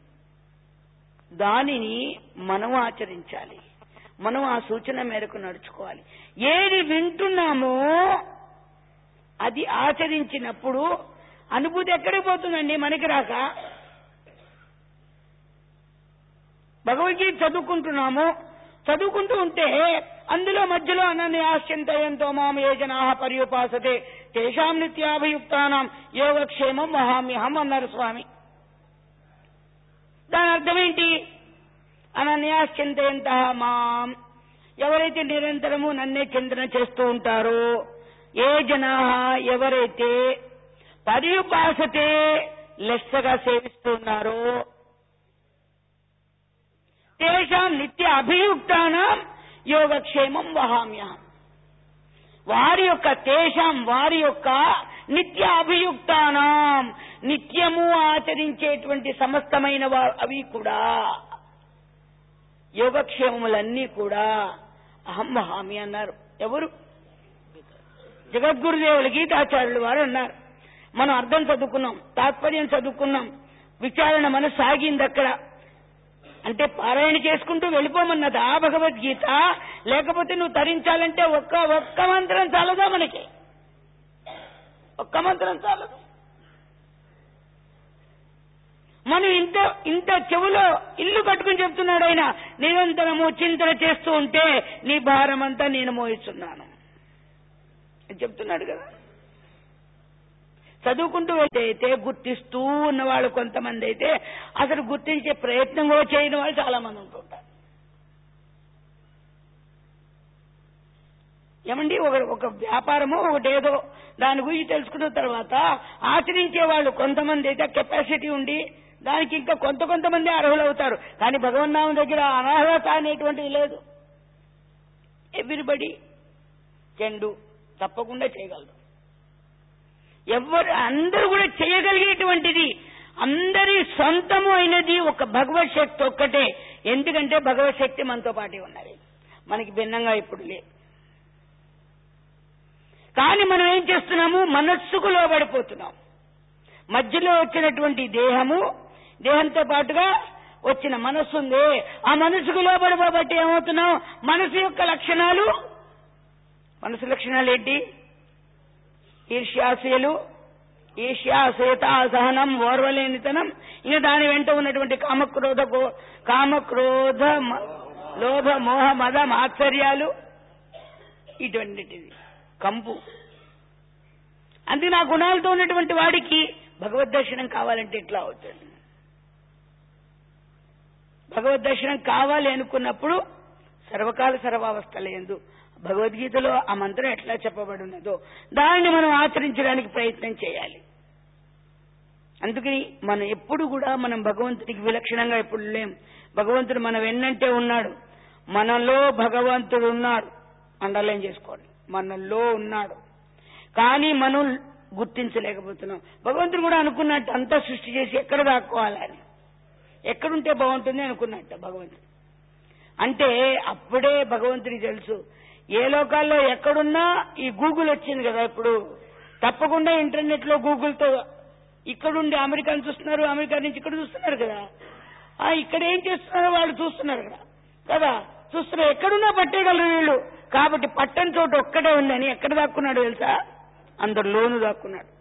దానిని మనం ఆచరించాలి మనం ఆ సూచన మేరకు నడుచుకోవాలి ఏది వింటున్నామో అది ఆచరించినప్పుడు అనుభూతి ఎక్కడికి పోతుందండి మనకి రాక భగవద్గీత చదువుకుంటున్నాము చదువుకుంటూ ఉంటే అందులో మధ్యలో అనన్యాశ్చింతయంతో మాం ఏ జనా పర్యుపాసతే తేషాం నిత్యాభియుక్తానాం యోగక్షేమం మహామ్యహం అన్నారు స్వామి దాని అర్థం ఏంటి అనన్యాశ్చింతయంత మాం ఎవరైతే నిరంతరము నన్నే చింతన చేస్తూ ఉంటారో ఏ జనా ఎవరైతే పర్యుపాసతే లెస్సగా సేవిస్తున్నారో తేషాం నిత్య అభియుక్తానం యోగక్షేమం వహామ్యహం వారి యొక్క తేషాం వారి యొక్క నిత్య అభియుక్తానం నిత్యము ఆచరించేటువంటి సమస్తమైన వా- అవి కూడా యోగక్షేమములన్నీ కూడా అహం వహామి అన్నారు ఎవరు జగద్గురుదేవులు గీతాచార్యులు వారు అన్నారు మనం అర్థం చదువుకున్నాం తాత్పర్యం చదువుకున్నాం విచారణ మన సాగింది అక్కడ అంటే పారాయణ చేసుకుంటూ వెళ్ళిపోమన్నది ఆ భగవద్గీత లేకపోతే నువ్వు తరించాలంటే ఒక్క ఒక్క మంత్రం చాలదా మనకి ఒక్క మంత్రం చాలదు మనం ఇంత ఇంత చెవులో ఇల్లు కట్టుకుని చెప్తున్నాడు ఆయన నిరంతరము చింతన చేస్తూ ఉంటే నీ భారం అంతా నేను మోయిస్తున్నాను అని చెప్తున్నాడు కదా చదువుకుంటూ వెళ్తే అయితే గుర్తిస్తూ ఉన్న వాళ్ళు కొంతమంది అయితే అసలు గుర్తించే ప్రయత్నం కూడా చేయని వాళ్ళు చాలా మంది ఉంటుంటారు ఏమండి ఒక ఒక వ్యాపారమో ఒకటేదో దాని గురించి తెలుసుకున్న తర్వాత ఆచరించే వాళ్ళు కొంతమంది అయితే కెపాసిటీ ఉండి దానికి ఇంకా కొంత కొంతమంది అర్హులు అవుతారు కానీ భగవన్నామం దగ్గర అనర్హత అనేటువంటిది లేదు ఎవ్రీబడి కెండు తప్పకుండా చేయగలరు ఎవరు అందరూ కూడా చేయగలిగేటువంటిది అందరి సొంతము అయినది ఒక భగవత్ శక్తి ఒక్కటే ఎందుకంటే భగవత్ శక్తి మనతో పాటే ఉన్నది మనకి భిన్నంగా ఇప్పుడు లేదు కానీ మనం ఏం చేస్తున్నాము మనస్సుకు లోబడిపోతున్నాం మధ్యలో వచ్చినటువంటి దేహము దేహంతో పాటుగా వచ్చిన మనస్సు ఉంది ఆ మనసుకు లోబడిపోబట్టి ఏమవుతున్నాం మనసు యొక్క లక్షణాలు మనసు లక్షణాలు ఏంటి ఈర్ష్యాశయులు ఈర్ష్యాశయత అసహనం ఓర్వలేనితనం ఇంకా దాని వెంట ఉన్నటువంటి కామక్రోధ గో- కామక్రోధ మ- లోభ మోహ మద మాత్సర్యాలు ఇటువంటిది కంపు అందుకే నా గుణాలతో ఉన్నటువంటి వాడికి భగవద్ దర్శనం కావాలంటే ఎట్లా అవుతుంది భగవద్ దర్శనం కావాలి అనుకున్నప్పుడు సర్వకాల సర్వావస్థల ఎందు భగవద్గీతలో ఆ మంత్రం ఎట్లా చెప్పబడి ఉన్నదో దానిని మనం ఆచరించడానికి ప్రయత్నం చేయాలి అందుకని మనం ఎప్పుడు కూడా మనం భగవంతుడికి విలక్షణంగా ఎప్పుడు లేం భగవంతుడు మన వెన్నంటే ఉన్నాడు మనలో భగవంతుడు ఉన్నాడు అండర్లైన్ చేసుకోండి మనలో ఉన్నాడు కానీ మనం గుర్తించలేకపోతున్నాం భగవంతుడు కూడా అనుకున్నట్టు అంతా సృష్టి చేసి ఎక్కడ దాక్కోవాలని ఎక్కడుంటే బాగుంటుంది అనుకున్నట్ట భగవంతుడు అంటే అప్పుడే భగవంతుడికి తెలుసు ఏ లోకాల్లో ఎక్కడున్నా ఈ గూగుల్ వచ్చింది కదా ఇప్పుడు తప్పకుండా ఇంటర్నెట్ లో గూగుల్ తో ఇక్కడుండి అమెరికాను చూస్తున్నారు అమెరికా నుంచి ఇక్కడ చూస్తున్నారు కదా ఆ ఇక్కడ ఏం చేస్తున్నారో వాళ్ళు చూస్తున్నారు కదా కదా చూస్తున్నారు ఎక్కడున్నా పట్టేయగలరు వీళ్ళు కాబట్టి పట్టని చోటు ఒక్కటే ఉందని ఎక్కడ దాక్కున్నాడు తెలుసా అందరిలోనూ దాక్కున్నాడు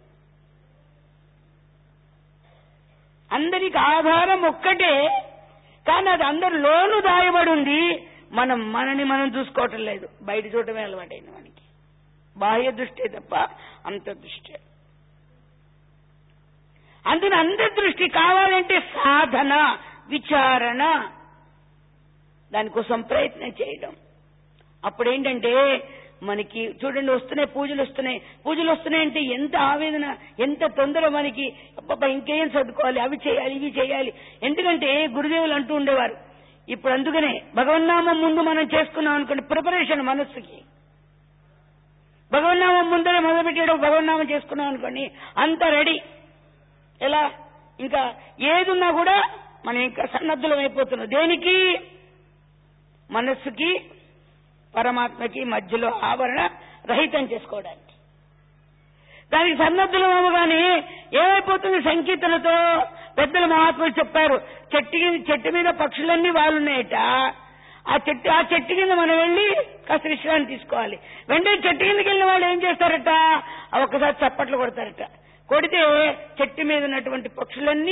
అందరికి ఆధారం ఒక్కటే కానీ అది అందరిలోనూ దాయబడి ఉంది మనం మనని మనం చూసుకోవటం లేదు బయట చూడటమే అలవాటైంది మనకి బాహ్య దృష్టి తప్ప అంతర్దృష్టి అందుకని అంతర్దృష్టి కావాలంటే సాధన విచారణ దానికోసం ప్రయత్నం చేయడం అప్పుడు ఏంటంటే మనకి చూడండి వస్తున్నాయి పూజలు వస్తున్నాయి పూజలు వస్తున్నాయంటే ఎంత ఆవేదన ఎంత తొందర మనకి అబ్బబ్బా ఇంకేం చదువుకోవాలి అవి చేయాలి ఇవి చేయాలి ఎందుకంటే గురుదేవులు అంటూ ఉండేవారు ఇప్పుడు అందుకనే భగవన్నామం ముందు మనం చేసుకున్నాం అనుకోండి ప్రిపరేషన్ మనస్సుకి భగవన్నామం ముందరే మొదలుపెట్టేయడం భగవన్నామం చేసుకున్నాం అనుకోండి అంత రెడీ ఎలా ఇంకా ఏదున్నా కూడా మనం ఇంకా సన్నద్ధులం అయిపోతున్నాం దేనికి మనస్సుకి పరమాత్మకి మధ్యలో ఆవరణ రహితం చేసుకోవడానికి దానికి సన్నద్ధులం అవ్వగానే ఏమైపోతుంది సంకీర్తనతో పెద్దల మహాత్ములు చెప్పారు చెట్టు కింద- చెట్టు మీద పక్షులన్నీ వాళ్ళున్నాయట ఆ చెట్టు ఆ చెట్టు కింద మనం వెళ్ళి కాస్త విశ్రాంతి తీసుకోవాలి వెంటనే చెట్టు కిందకి వెళ్ళిన వాళ్ళు ఏం చేస్తారట ఆ ఒక్కసారి చప్పట్లు కొడతారట కొడితే చెట్టు మీద ఉన్నటువంటి పక్షులన్నీ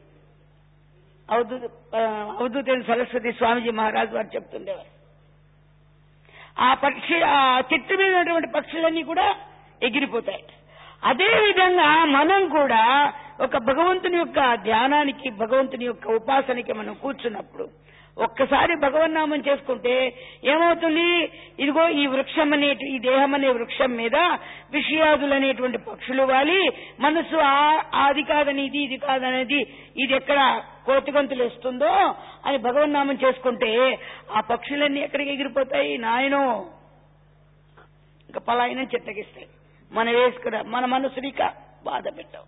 అవధూత అవధూత సరస్వతి స్వామిజీ మహారాజ్ వారు చెప్తుండేవారు ఆ పక్షి ఆ చెట్టు మీద ఉన్నటువంటి పక్షులన్నీ కూడా ఎగిరిపోతాయి అదే విధంగా మనం కూడా ఒక భగవంతుని యొక్క ధ్యానానికి భగవంతుని యొక్క ఉపాసనకి మనం కూర్చున్నప్పుడు ఒక్కసారి భగవన్నామం చేసుకుంటే ఏమవుతుంది ఇదిగో ఈ వృక్షం అనే ఈ దేహం అనే వృక్షం మీద విషయాదులు అనేటువంటి పక్షులు వాలి మనసు ఆ- అది కాదని ఇది ఇది కాదనేది ఇది ఎక్కడ కోతిగంతులు ఇస్తుందో అని భగవన్నామం చేసుకుంటే ఆ పక్షులన్నీ ఎక్కడికి ఎగిరిపోతాయి నాయనో ఇంకా పలాయనం చెట్టగిస్తాయి మన వేసుకున్న మన మనసుని ఇక బాధ పెట్టావు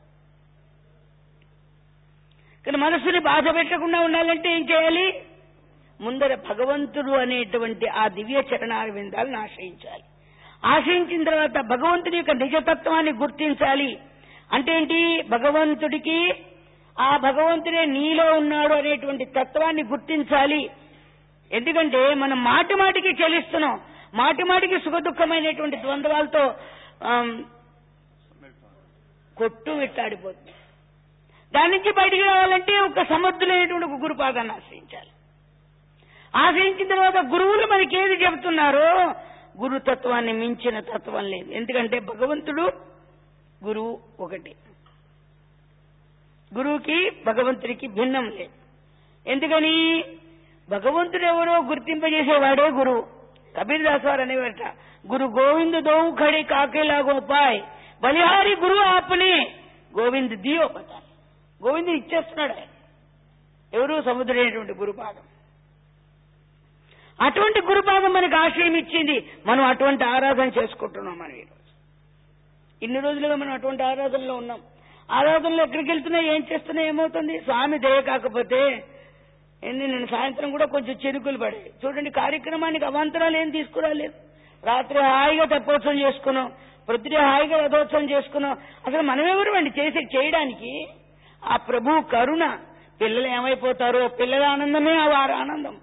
కానీ మనసుని బాధ పెట్టకుండా ఉండాలంటే ఏం చేయాలి ముందర భగవంతుడు అనేటువంటి ఆ దివ్య చరణాల విందాలను ఆశ్రయించాలి ఆశ్రయించిన తర్వాత భగవంతుడి యొక్క నిజతత్వాన్ని గుర్తించాలి అంటే ఏంటి భగవంతుడికి ఆ భగవంతుడే నీలో ఉన్నాడు అనేటువంటి తత్వాన్ని గుర్తించాలి ఎందుకంటే మనం మాటి మాటికి చెల్లిస్తున్నాం మాటి మాటికి సుఖదుఖమైనటువంటి ద్వంద్వాలతో ఆమ్, కొట్టు విట్టాడిపోతుంది దాని నుంచి బయటికి రావాలంటే ఒక సమర్థులైనటువంటి ఒక గురుపాదాన్ని ఆశ్రయించాలి ఆశ్రయించిన తర్వాత గురువులు మనకి ఏది చెబుతున్నారో గురుతత్వాన్ని మించిన తత్వం లేదు ఎందుకంటే భగవంతుడు గురువు ఒకటి గురువుకి భగవంతుడికి భిన్నం లేదు ఎందుకని భగవంతుడు ఎవరో గుర్తింపజేసేవాడే గురువు కబీర్ దాస్ వారు అనేవారట గురు గోవింద దోవు ఖడి కాకేలా గోపాయ్ బలిహారి గురు ఆపనే గోవింద్ దియో పతా గోవింద్ ఇచ్చేస్తున్నాడు ఆయన ఎవరు సముద్రైనటువంటి గురుపాదం అటువంటి గురుపాదం మనకు ఆశ్రయం ఇచ్చింది మనం అటువంటి ఆరాధన చేసుకుంటున్నాం మనం ఈరోజు ఇన్ని రోజులుగా మనం అటువంటి ఆరాధనలో ఉన్నాం ఆరాధనలో ఎక్కడికి వెళ్తున్నా ఏం చేస్తున్నా ఏమవుతుంది స్వామి దయ కాకపోతే ఏంది నేను సాయంత్రం కూడా కొంచెం చెరుకులు పడాయి చూడండి కార్యక్రమానికి అవాంతరాలు ఏం తీసుకురాలేదు రాత్రి హాయిగా తెప్పోత్సవం చేసుకున్నాం ప్రొద్దుటే హాయిగా రథోత్సవం చేసుకున్నాం అసలు మనమెవరు అండి చేసే చేయడానికి ఆ ప్రభు కరుణ పిల్లలు ఏమైపోతారో పిల్లల ఆనందమే ఆ వారి ఆనందం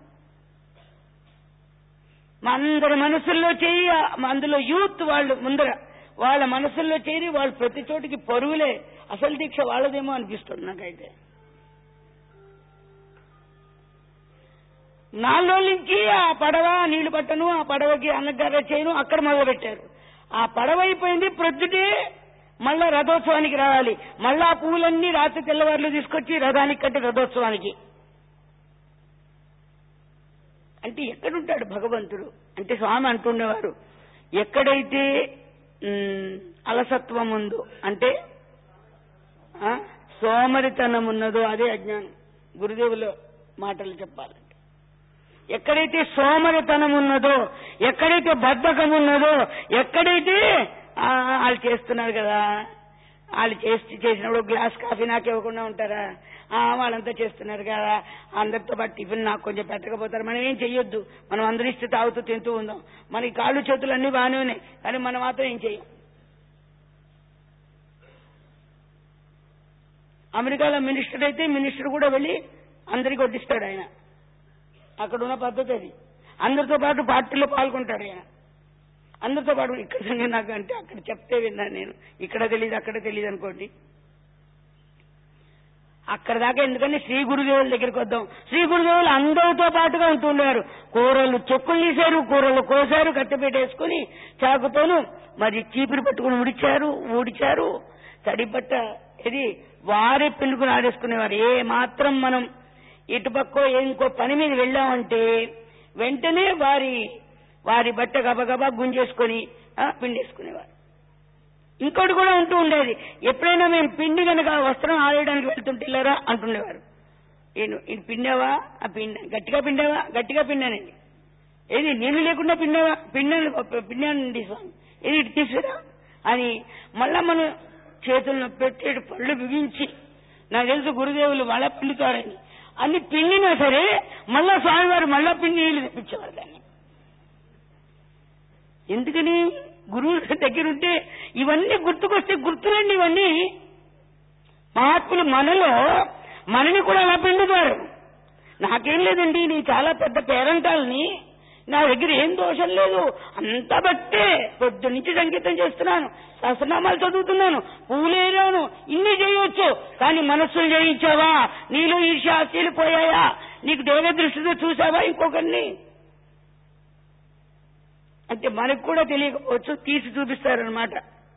మా అందరి మనసుల్లో చేయి ఆ- అందులో యూత్ వాళ్ళు ముందర వాళ్ళ మనసుల్లో చేరి వాళ్ళు ప్రతి చోటికి పరువులే అసలు దీక్ష వాళ్ళదేమో అనిపిస్తుంది నాకైతే నాలుగు రోజుల నుంచి ఆ పడవ నీళ్లు పట్టను ఆ పడవకి అన్నగార చేయను అక్కడ మొదలు పెట్టారు ఆ పడవ అయిపోయింది ప్రొద్దుటే మళ్ళా రథోత్సవానికి రావాలి మళ్ళా ఆ పువ్వులన్నీ రాత్రి తెల్లవారులు తీసుకొచ్చి రథానికి కట్టి రథోత్సవానికి అంటే ఎక్కడుంటాడు భగవంతుడు అంటే స్వామి అంటుండేవారు ఎక్కడైతే ఉమ్, అలసత్వం ఉందో అంటే ఆ, సోమరితనం ఉన్నదో అదే అజ్ఞానం గురుదేవుల మాటలు చెప్పాలంటే ఎక్కడైతే సోమరితనం ఉన్నదో ఎక్కడైతే బద్ధకం ఉన్నదో ఎక్కడైతే ఆ, వాళ్ళు చేస్తున్నారు కదా వాళ్ళు చేసి చేసినప్పుడు గ్లాస్ కాఫీ నాకు ఇవ్వకుండా ఉంటారా ఆ, వాళ్ళంతా చేస్తున్నారు కదా అందరితో పాటు టిఫిన్ నాకు కొంచెం పెట్టకపోతారు మనం ఏం చెయ్యొద్దు మనం అందరి ఇస్తే తాగుతూ తింటూ ఉందాం మనకి కాళ్ళు చేతులు అన్ని బాగానే ఉన్నాయి కానీ మనం మాత్రం ఏం చెయ్యం అమెరికాలో మినిస్టర్ అయితే మినిస్టర్ కూడా వెళ్ళి అందరికి వడ్డిస్తాడు ఆయన అక్కడ ఉన్న పద్ధతి అది అందరితో పాటు పార్టీలో పాల్గొంటాడు ఆయన అందరితో పాటు ఇక్కడ సంగతి నాకు అంటే అక్కడ చెప్తే విన్నాను నేను ఇక్కడ తెలియదు అక్కడ తెలియదు అనుకోండి అక్కడ దాకా ఎందుకంటే శ్రీ గురుదేవుల దగ్గరికి వద్దాం శ్రీ గురుదేవులు అందరితో పాటుగా ఉంటుండేవారు కూరలు చెక్కులు తీశారు కూరలు కోసారు కట్టెపేట వేసుకుని చాకుతోను మరి చీపిరి పట్టుకుని ఉడిచారు ఊడిచారు తడిపట్ట ఇది వారే పిల్లుకుని ఆడేసుకునేవారు ఏ మాత్రం మనం ఇటుపక్కో ఇంకో పని మీద వెళ్ళామంటే వెంటనే వారి వారి బట్ట గబగబా గుంజేసుకొని ఆ, పిండేసుకునేవారు ఇంకోటి కూడా ఉంటూ ఉండేది ఎప్పుడైనా మేము పిండి కనుక ఆ వస్త్రం ఆడేయడానికి వెళ్తుంటే ఇల్లరా అంటుండేవారు నేను ఇది పిండావా ఆ పిండ గట్టిగా పిండావా గట్టిగా పిండానండి ఏది నేను లేకుండా పిండావా పిండాను పిండానండి స్వామి ఏది ఇటు తీసుకురా అని మళ్ళా మనం చేతులను పెట్టేటి పళ్ళు బిగించి నాకు తెలుసు గురుదేవులు మళ్ళా పిండుతారని అన్ని పిండినా సరే మళ్ళా స్వామివారు మళ్ళా పిండి నీళ్లు తెప్పించేవారు దాన్ని ఎందుకని గురువు దగ్గర ఉంటే ఇవన్నీ గుర్తుకొస్తే గుర్తులండి ఇవన్నీ మహాత్ములు మనలో మనని కూడా అలా పిండుతారు నాకేం లేదండి నేను చాలా పెద్ద పేరంటాలని నా దగ్గర ఏం దోషం లేదు అంతా బట్టే పొద్దు నుంచి సంగీతం చేస్తున్నాను సహస్రనామాలు చదువుతున్నాను పూలేరాను ఇన్ని చేయొచ్చు కానీ మనస్సును జయించావా నీలో ఈర్ష్యాశీలు పోయాయా నీకు దేవ దృష్టితో చూసావా ఇంకొకరిని అంటే మనకు కూడా తెలియకపోవచ్చు తీసి చూపిస్తారనమాట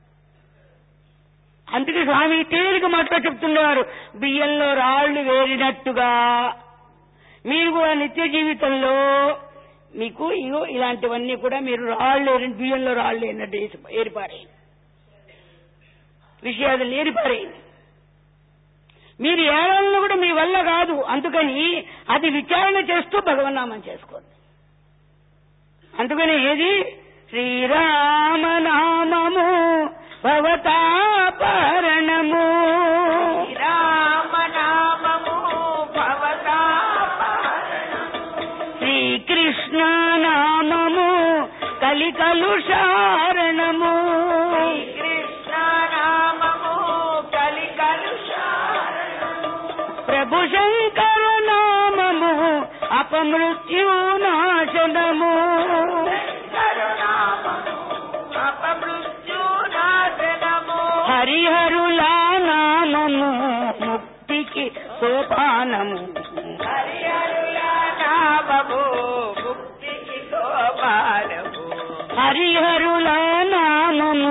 అందుకే స్వామి తేలిక మాటలో చెప్తుండేవారు బియ్యంలో రాళ్లు వేరినట్టుగా మీరు కూడా నిత్య జీవితంలో మీకు ఇగో ఇలాంటివన్నీ కూడా మీరు రాళ్ళు ఏరి- బియ్యంలో రాళ్ళు ఏరినట్టు వేసి ఏరిపారేయండి విషయాలు ఏరిపారేయండి మీరు ఏడాలను కూడా మీ వల్ల కాదు అందుకని అది విచారణ చేస్తూ భగవన్నామం చేసుకోండి అందుకని ఏది శ్రీరామనామము భవతాపరణము రామనామము శ్రీకృష్ణ నామము కలికలుషారణము కృష్ణ నామము కలికలుషారణము ప్రభు శంకర నామము అపమృత్యునాశనము కరుణామము అపమృత్యునాశనము హరిహరుల నామము ముక్తికి సోపానము హరిహరుల నామము ముక్తికి సోపానము హరిహరుల నామము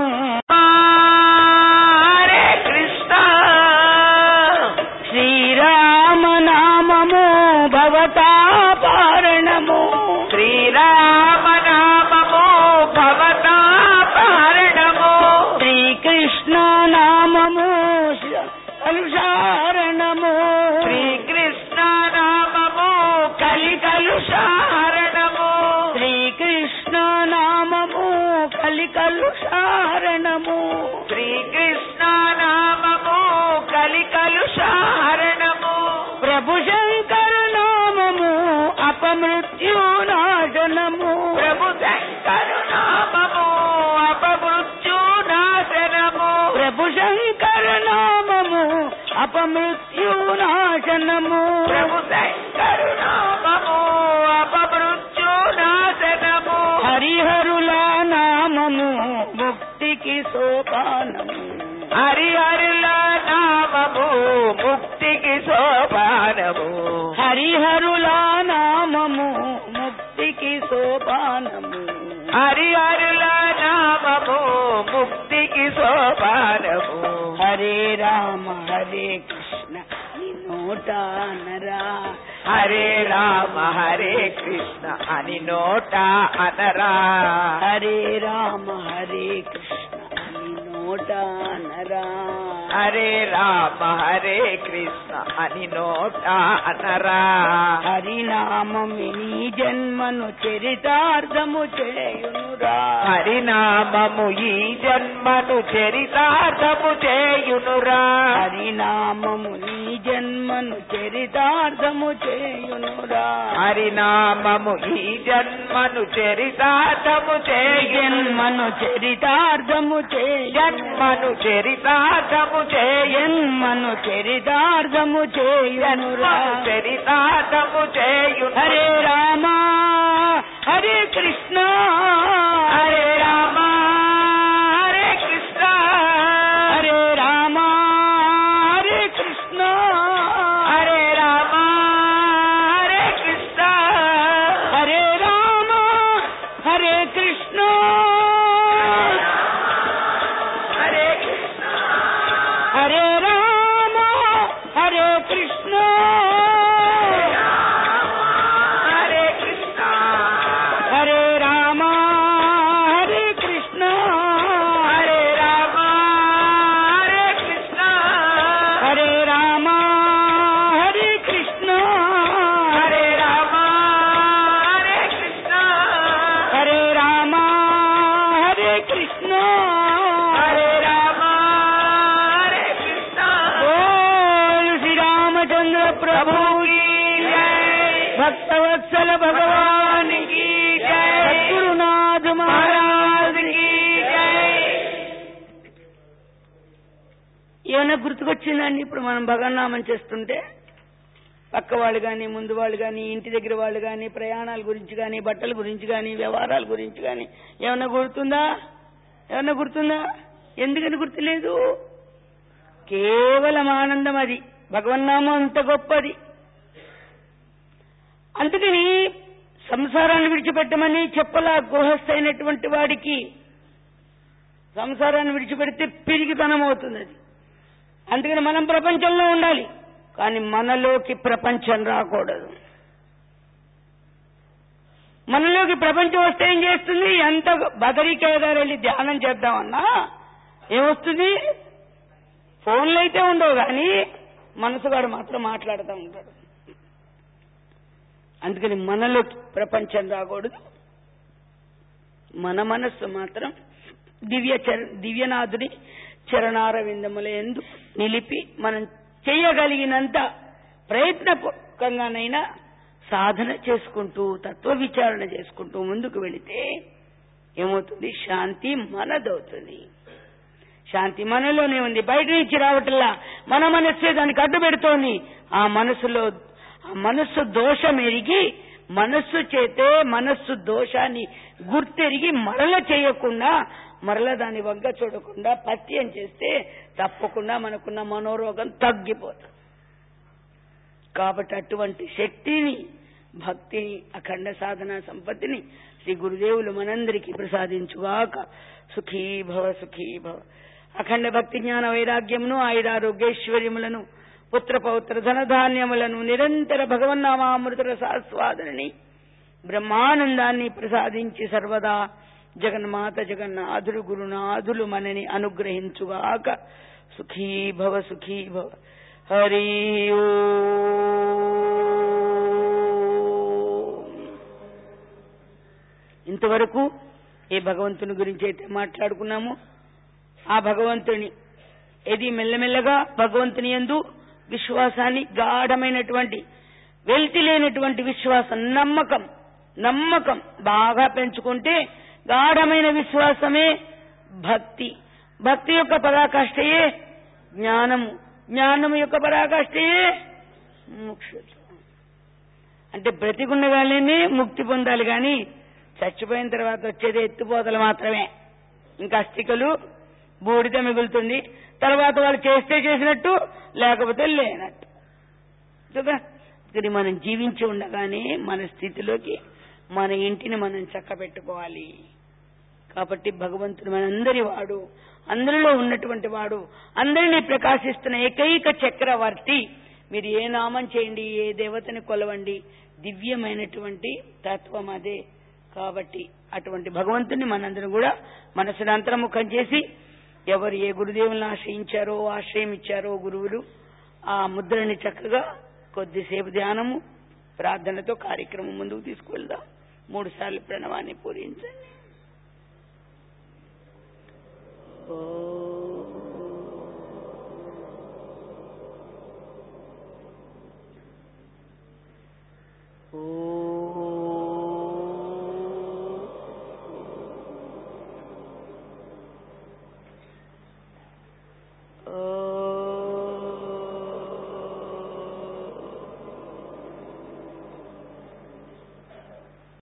హరే కృష్ణ శ్రీరామ నామము భవతాపారణము శ్రీరామ నామము భవతాపారణము శ్రీకృష్ణ నామము కలుషారణము శ్రీకృష్ణ నామము కలికలుషారణము శ్రీకృష్ణ నామము కలికలుషారణము శ్రీకృష్ణ నామము కలికలుషారణము ప్రభు శంకర నామము అపమృత్యునాశనము ప్రభు శంకరు నామము అపమృత్యునాశనము ప్రభు శంకర నామము అపమృత్యునాశనము ప్రభు శంకరు నామము అపమృత్యునాశనము హరిహరుల నామము ముక్తికి సోపానము హరిహరుల నామము ముక్తికి సోపానము హరిహరుల నామము ముక్తికి సోపానము హరిహరుల నామము ముక్తికి సోపానము హరే రామ హరే కృష్ణ నీ నోట అనరా హరే రామ హరే కృష్ణ అని నోట అనరా హరే రామ హరే కృష్ణ నీ నోట అనరా హరే రామ హరే కృష్ణ అని నోట అనరా హరినామమి నీ జన్మను చరితార్థము చేయునురా హరినామము ఈ జన్మను చరితార్థము చేయునురా హరినామము నీ జన్మను చరితార్థము చేయునురా హరినామము ఈ జన్మను చరితార్థము చేయును జన్మను చరితార్థము చేయ జన్మను చరితార్థము చేయను జన్మను చరితార్థము చేయునురా చరితార్థము చేయు హరే రామ హరే కృష్ణ హరే రామ హరే కృష్ణ హరే రామ హరే కృష్ణ హరే రామ హరే కృష్ణ హరే రామ హరే కృష్ణ హరే కృష్ణ హరే రామ హరే కృష్ణ హరే కృష్ణ హరే రామ హరే కృష్ణ హరే రామ హరే కృష్ణ హరే రామ హరే కృష్ణ హరే రామ హరే కృష్ణ హరే రామ హరే కృష్ణ హరే రామ హరే కృష్ణ బోల్ శ్రీరామచంద్ర ప్రభు ప్రభుకి జై భక్తవత్సల భగవాన్ భగవానికి జై గురునాథ్ మహారాజ్ మహారాజుకి జై ఏమైనా గుర్తుకొచ్చిందండి ఇప్పుడు మనం భగవన్నామం చేస్తుంటే పక్క వాళ్ళు కానీ ముందు వాళ్ళు కానీ ఇంటి దగ్గర వాళ్ళు కానీ ప్రయాణాల గురించి కానీ బట్టల గురించి కానీ వ్యవహారాల గురించి కానీ ఏమైనా గుర్తుందా ఏమైనా గుర్తుందా ఎందుకని గుర్తులేదు కేవలం ఆనందం అది భగవన్నామం అంత గొప్పది అందుకని సంసారాన్ని విడిచిపెట్టమని చెప్పలా గృహస్థైనటువంటి వాడికి సంసారాన్ని విడిచిపెడితే పిరిగితనం అవుతుంది అది అందుకని మనం ప్రపంచంలో ఉండాలి కానీ మనలోకి ప్రపంచం రాకూడదు మనలోకి ప్రపంచం వస్తే ఏం చేస్తుంది ఎంత బదరీ కేదారు వెళ్ళి ధ్యానం చేద్దామన్నా ఏమొస్తుంది ఫోన్లు అయితే ఉండవు కానీ మనసుగాడు మాత్రం మాట్లాడుతూ ఉంటాడు అందుకని మనలోకి ప్రపంచం రాకూడదు మన మనస్సు మాత్రం దివ్య చర దివ్యనాథుని చరణార విందముల ఎందు నిలిపి మనం చేయగలిగినంత ప్రయత్నపూర్వకంగానైనా సాధన చేసుకుంటూ తత్వ విచారణ చేసుకుంటూ ముందుకు వెళితే ఏమవుతుంది శాంతి మనదవుతుంది శాంతి మనలోనే ఉంది బయట నుంచి రావటంలా మన మనస్సే దానికి అడ్డు పెడుతోంది ఆ మనసులో ఆ మనస్సు దోషం ఎరిగి మనస్సు చేతే మనస్సు దోషాన్ని గుర్తెరిగి మరల చేయకుండా మరల దాని వగ్గ చూడకుండా పత్యం చేస్తే తప్పకుండా మనకున్న మనోరోగం తగ్గిపోతుంది కాబట్టి అటువంటి శక్తిని భక్తిని అఖండ సాధన సంపత్తిని శ్రీ గురుదేవులు మనందరికీ ప్రసాదించుగాక సుఖీ భవ సుఖీ భవ అఖండ భక్తి జ్ఞాన వైరాగ్యమును ఆయురారోగ్యైశ్వర్యములను పుత్ర పౌత్ర ధనధాన్యములను నిరంతర భగవన్నామామృత రసాస్వాదనని బ్రహ్మానందాన్ని ప్రసాదించి సర్వదా జగన్మాత జగన్నాథులు గురునాథులు మనని అనుగ్రహించుగాక సుఖీ భవ సుఖీ భవ హరి ఓం. ఇంతవరకు ఏ భగవంతుని గురించి అయితే మాట్లాడుకున్నామో ఆ భగవంతుని ఇది మెల్లమెల్లగా భగవంతుని ఎందు విశ్వాసాన్ని గాఢమైనటువంటి వెల్తి లేనటువంటి విశ్వాసం నమ్మకం నమ్మకం బాగా పెంచుకుంటే గాఢమైన విశ్వాసమే భక్తి భక్తి యొక్క పరాకాష్ఠయే జ్ఞానము జ్ఞానము యొక్క పరాకాష్ఠయే మోక్షం అంటే బ్రతికుండగానే ముక్తి పొందాలి కానీ చచ్చిపోయిన తర్వాత వచ్చేది ఎత్తుపోతలు మాత్రమే ఇంకా అస్థికలు బూడిద మిగులుతుంది తర్వాత వాళ్ళు చేస్తే చేసినట్టు లేకపోతే లేనట్టు కదా ఇది మనం జీవించి ఉండగానే మన స్థితిలోకి మన ఇంటిని మనం చక్కబెట్టుకోవాలి కాబట్టి భగవంతుడు మనందరి వాడు అందరిలో ఉన్నటువంటి వాడు అందరినీ ప్రకాశిస్తున్న ఏకైక చక్రవర్తి మీరు ఏ నామం చేయండి ఏ దేవతని కొలవండి దివ్యమైనటువంటి తత్వం అదే కాబట్టి అటువంటి భగవంతుని మనందరం కూడా మనసును అంతర్ముఖం చేసి ఎవరు ఏ గురుదేవులను ఆశ్రయించారో ఆశ్రయం ఇచ్చారో గురువులు ఆ ముద్రని చక్కగా కొద్దిసేపు ధ్యానము ప్రార్థనతో కార్యక్రమం ముందుకు తీసుకువెళ్దాం మూడు సార్లు ప్రణవాన్ని పూరించండి